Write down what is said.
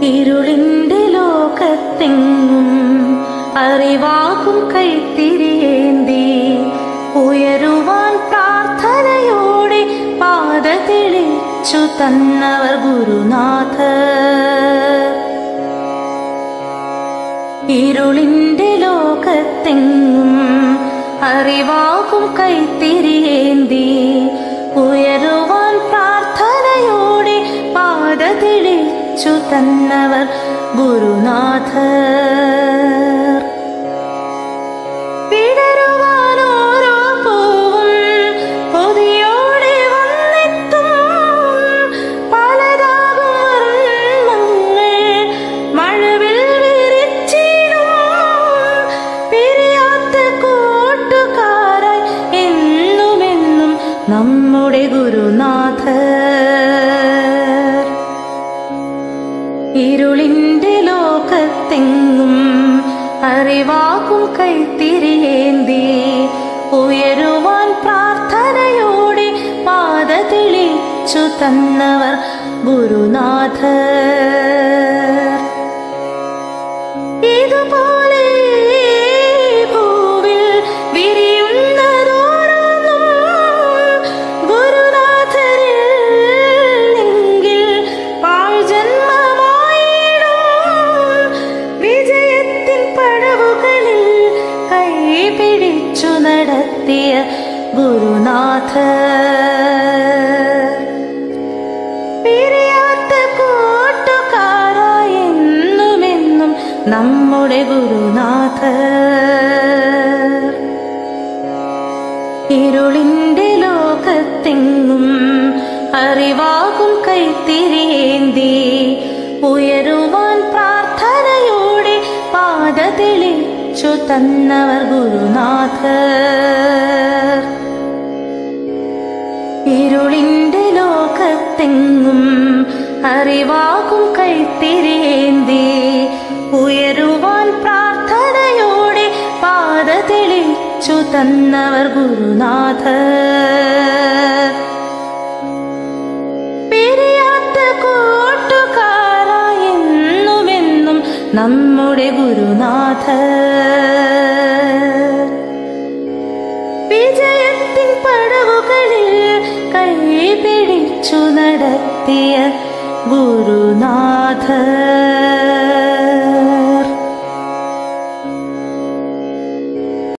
ഇരുളിന്റെ ലോകത്തെങ്ങും അറിവാകും കൈത്തിരിയേന്തി ഉയരുവാൻ പ്രാർത്ഥനയോടെ പാത തെളിച്ചു തന്നവർ ഗുരുനാഥ ഇരുളിന്റെ ലോകത്തെങ്ങും അറിവാകും കൈത്തിരിയേന്തി ഉയരുവാൻ പ്രാർത്ഥനയോടെ പാത തെളിച്ചു തന്നവർ ഗുരുനാഥർ വിടരുവാൻ ഓരോ പൂവും കൊതിയോടെ വന്നെത്തും പലതാകും വർണ്ണങ്ങൾ മഴവിൽ വിരിച്ചിടും പിരിയാത്ത കൂട്ടുകാരായി എന്നുമെന്നും നമ്മുടെ ഗുരുനാഥർ ഇരുളിന്റെ ലോകത്തെങ്ങും അറിവാകും കൈത്തിരിയേന്തി ഉയരുവാൻ പ്രാർത്ഥനയോടെ പാത തെളിച്ചു തന്നവർ ഗുരുനാഥർ ഇതുപോലെ ഭൂവിൽ വിരിയുന്നതോരോന്നും ഗുരുനാഥരിൽ എങ്കിൽ പാഴ്ജന്മമായിടും വിജയത്തിൻ പടവുകളിൽ കൈ പിടിച്ചു നടത്തിയ ഗുരുനാഥ പിരിയാത്ത കൂട്ടുകാരായി എന്നുമെന്നും നമ്മുടെ ഗുരുനാഥ ഇരുളിന്റെ ലോകത്തെങ്ങും അറിവാകും കൈത്തിരിയേന്തി ഉയരുവാൻ പ്രാർത്ഥനയോടെ പാത തെളിച്ചു തന്നവർ ഗുരുനാഥർ ഇരുളിന്റെ ലോകത്തെങ്ങും അറിവാകും കൈത്തിരിയേന്തി ഉയരുവാൻ പ്രാർത്ഥനയോടെ പാത തെളിച്ചു തന്നവർ ഗുരുനാഥർ പിരിയാത്ത കൂട്ടുകാരായി എന്നുമെന്നും നമ്മുടെ ഗുരുനാഥർ വിജയത്തിൻ പടവുകളിൽ കൈ പിടിച്ചു നടത്തിയ ഗുരുനാഥ